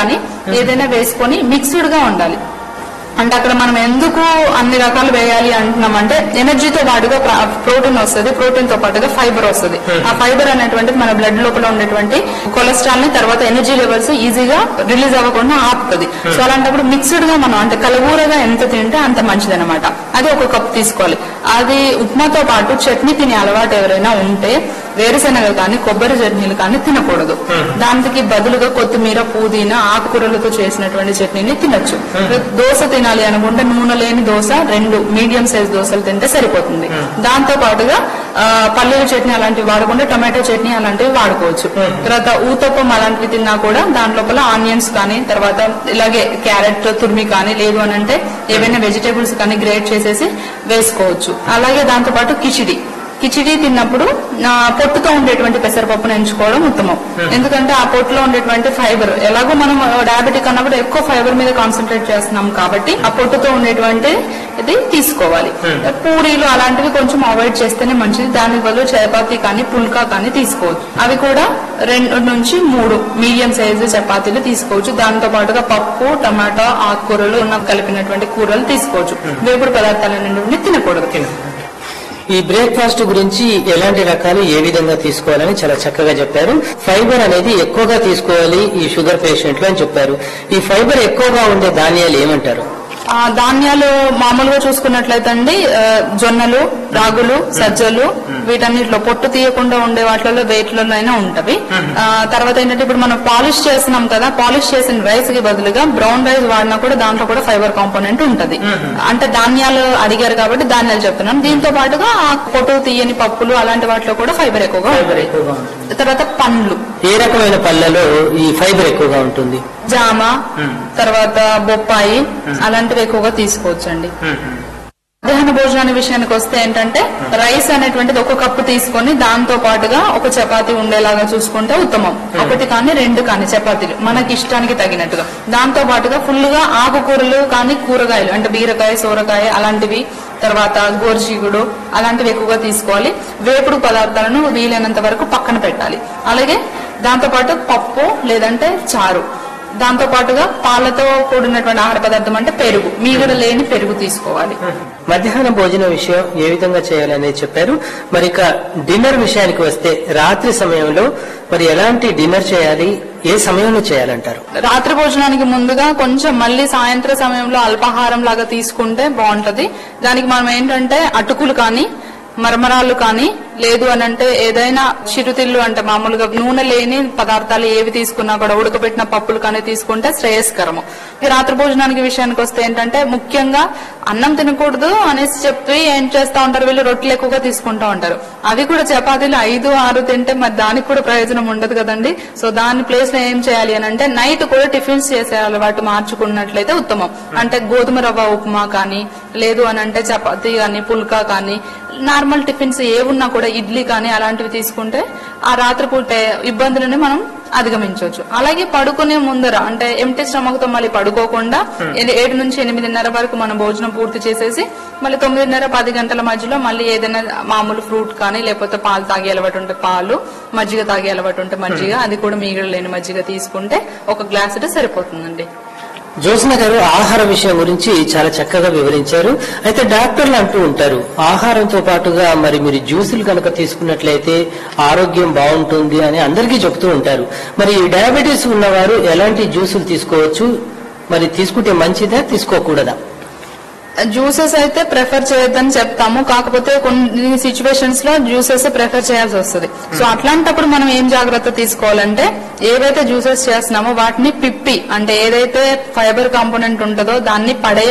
కానీ ఏదైనా వేసుకొని మిక్స్డ్ గా ఉండాలి అంటే అక్కడ మనం ఎందుకు అన్ని రకాలు వేయాలి అంటున్నామంటే ఎనర్జీతో పాటుగా ప్రోటీన్ వస్తుంది ప్రోటీన్ తో పాటుగా ఫైబర్ వస్తుంది ఆ ఫైబర్ అనేటువంటిది మన బ్లడ్ లోపల ఉండేటువంటి కొలెస్ట్రాల్ ని తర్వాత ఎనర్జీ లెవెల్స్ ఈజీగా రిలీజ్ అవ్వకుండా ఆపుతుంది సో అలాంటప్పుడు మిక్స్డ్ గా మనం అంటే కలగూరగా ఎంత తింటే అంత మంచిది అనమాట అది ఒక కప్ తీసుకోవాలి అది ఉప్మాతో పాటు చట్నీ తినే అలవాటు ఎవరైనా ఉంటే వేరుశెనగలు కానీ కొబ్బరి చట్నీలు కానీ తినకూడదు దానికి బదులుగా కొత్తిమీర పుదీనా ఆకుకూరలతో చేసినటువంటి చట్నీని తినొచ్చు దోశ తినాలి అనుకుంటే నూనె లేని దోశ రెండు మీడియం సైజ్ దోశలు తింటే సరిపోతుంది దాంతో పాటుగా ఆ, పల్లీల చట్నీ అలాంటివి వాడకుండా టమాటో చట్నీ అలాంటివి వాడుకోవచ్చు తర్వాత ఊతప్పం అలాంటివి తిన్నా కూడా దాని లోపల ఆనియన్స్ కానీ తర్వాత ఇలాగే క్యారెట్ తురిమి కానీ లేదు అని అంటే ఏవైనా వెజిటేబుల్స్ కానీ గ్రేట్ చేసేసి వేసుకోవచ్చు అలాగే దాంతో పాటు కిచిడి కిచిడి తిన్నప్పుడు ఆ, పొట్టుతో ఉండేటువంటి పెసరపప్పును ఎంచుకోవడం ఉత్తమం ఎందుకంటే ఆ పొట్టులో ఉండేటువంటి ఫైబర్ ఎలాగో మనం డయాబెటిక్ అన్నప్పుడు ఎక్కువ ఫైబర్ మీద కాన్సన్ట్రేట్ చేస్తున్నాం కాబట్టి ఆ పొట్టుతో ఉండేటువంటి ఇది తీసుకోవాలి పూరీలు అలాంటివి కొంచెం అవాయిడ్ చేస్తేనే మంచిది దాని బదులు చపాతీ కానీ పుల్కా కానీ తీసుకోవచ్చు అవి కూడా రెండు నుంచి మూడు మీడియం సైజు చపాతీలు తీసుకోవచ్చు దాంతో పాటుగా పప్పు టమాటా ఆకుకూరలు ఉన్న కలిపినటువంటి కూరలు తీసుకోవచ్చు వేపుడు పదార్థాలు అనేటువంటి తినకూడదు ఈ బ్రేక్ఫాస్ట్ గురించి ఎలాంటి రకాలు ఏ విధంగా తీసుకోవాలని చాలా చక్కగా చెప్పారు ఫైబర్ అనేది ఎక్కువగా తీసుకోవాలి ఈ షుగర్ పేషెంట్లు అని చెప్పారు ఈ ఫైబర్ ఎక్కువగా ఉండే ధాన్యాలు ఏమంటారు ఆ ధాన్యాలు మామూలుగా చూసుకున్నట్లయితే అండి ఆ, జొన్నలు రాగులు సజ్జలు వీటన్నిటిలో పొట్టు తీయకుండా ఉండే వాటిలో వేట్లలోనైనా ఉంటవి ఆ, తర్వాత ఏంటంటే ఇప్పుడు మనం పాలిష్ చేస్తున్నాం కదా పాలిష్ చేసిన రైస్ కి బదులుగా బ్రౌన్ రైస్ వాడినా కూడా దాంట్లో కూడా ఫైబర్ కాంపోనెంట్ ఉంటది అంటే ధాన్యాలు అడిగారు కాబట్టి ధాన్యాలు చెప్తున్నాం దీంతో పాటుగా ఆ పొట్టు తీయని పప్పులు అలాంటి వాటిలో కూడా ఫైబర్ ఎక్కువగా ఉంటుంది ఎక్కువగా ఉంటుంది తర్వాత పండ్లు ఏ రకమైన పళ్ళలో ఈ ఫైబర్ ఎక్కువగా ఉంటుంది జామ తర్వాత బొప్పాయి అలాంటివి ఎక్కువగా తీసుకోవచ్చండి మధ్యాహ్న భోజనాన్ని విషయానికి వస్తే ఏంటంటే రైస్ అనేటువంటిది ఒక కప్పు తీసుకొని దాంతో పాటుగా ఒక చపాతీ ఉండేలాగా చూసుకుంటే ఉత్తమం ఒకటి కానీ రెండు కానీ చపాతీలు మనకి ఇష్టానికి తగినట్టుగా దాంతో పాటుగా ఫుల్ గా ఆకుకూరలు కానీ కూరగాయలు అంటే బీరకాయ సోరకాయ అలాంటివి తర్వాత గోరుచీగుడు అలాంటివి ఎక్కువగా తీసుకోవాలి వేపుడు పదార్థాలను వీలైనంత వరకు పక్కన పెట్టాలి అలాగే దాంతో పాటు పప్పు లేదంటే చారు దాంతో పాటుగా పాలతో కూడినటువంటి ఆహార పదార్థం అంటే పెరుగు మీగడ లేని పెరుగు తీసుకోవాలి మధ్యాహ్న భోజన విషయం ఏ విధంగా చేయాలనేది చెప్పారు మరి ఇక డిన్నర్ విషయానికి వస్తే రాత్రి సమయంలో మరి ఎలాంటి డిన్నర్ చేయాలి ఏ సమయంలో చేయాలంటారు రాత్రి భోజనానికి ముందుగా కొంచెం మళ్ళీ సాయంత్రం సమయంలో అల్పాహారం లాగా తీసుకుంటే బాగుంటది దానికి మనం ఏంటంటే అటుకులు కానీ మరమరాలు కానీ లేదు అని అంటే ఏదైనా చిరుతిళ్ళు అంటే మామూలుగా నూనె లేని పదార్థాలు ఏవి తీసుకున్నా కూడా ఉడకబెట్టిన పప్పులు కానీ తీసుకుంటే శ్రేయస్కరము ఈ రాత్రి భోజనానికి విషయానికి వస్తే ఏంటంటే ముఖ్యంగా అన్నం తినకూడదు అనేసి చెప్పి ఏం చేస్తా ఉంటారు వీళ్ళు రొట్టెలు ఎక్కువగా తీసుకుంటా ఉంటారు అవి కూడా చపాతీలు ఐదు ఆరు తింటే మరి దానికి కూడా ప్రయోజనం ఉండదు కదండి సో దాని ప్లేస్ లో ఏం చేయాలి అని అంటే నైట్ కూడా టిఫిన్స్ చేసే అలవాటు మార్చుకున్నట్లయితే ఉత్తమం అంటే గోధుమ రవ్వ ఉప్మా కానీ లేదు అని అంటే చపాతీ కానీ పుల్కా కానీ నార్మల్ టిఫిన్స్ ఏవున్నా కూడా ఇడ్లీ కానీ అలాంటివి తీసుకుంటే ఆ రాత్రి పూట ఇబ్బందులని మనం అధిగమించవచ్చు అలాగే పడుకునే ముందర అంటే ఎంటీ స్టమక్ తో మళ్ళీ పడుకోకుండా ఏ- ఏడు నుంచి ఎనిమిదిన్నర వరకు మనం భోజనం పూర్తి చేసేసి మళ్ళీ తొమ్మిదిన్నర పది గంటల మధ్యలో మళ్ళీ ఏదైనా మామూలు ఫ్రూట్ కానీ లేకపోతే పాలు తాగే అలవాటు ఉంటే పాలు మజ్జిగ తాగే అలవాటు ఉంటే మజ్జిగ అది కూడా మీగడ లేని మజ్జిగ తీసుకుంటే ఒక గ్లాస్ అయితే సరిపోతుందండి జ్యోత్స్న గారు ఆహార విషయం గురించి చాలా చక్కగా వివరించారు అయితే డాక్టర్లు అంటూ ఉంటారు ఆహారంతో పాటుగా మరి మీరు జ్యూసులు కనుక తీసుకున్నట్లయితే ఆరోగ్యం బాగుంటుంది అని అందరికీ చెప్తూ ఉంటారు మరి డయాబెటీస్ ఉన్నవారు ఎలాంటి జ్యూసులు తీసుకోవచ్చు మరి తీసుకుంటే మంచిదా తీసుకోకూడదా జ్యూసెస్ అయితే ప్రిఫర్ చేయొద్దని చెప్తాము కాకపోతే కొన్ని సిచ్యువేషన్స్ లో జ్యూసెస్ ప్రిఫర్ చేయాల్సి వస్తుంది సో అట్లాంటప్పుడు మనం ఏం జాగ్రత్త తీసుకోవాలంటే ఏవైతే జ్యూసెస్ చేస్తున్నామో వాటిని పిప్పి అంటే ఏదైతే ఫైబర్ కాంపోనెంట్ ఉంటుందో దాన్ని పడే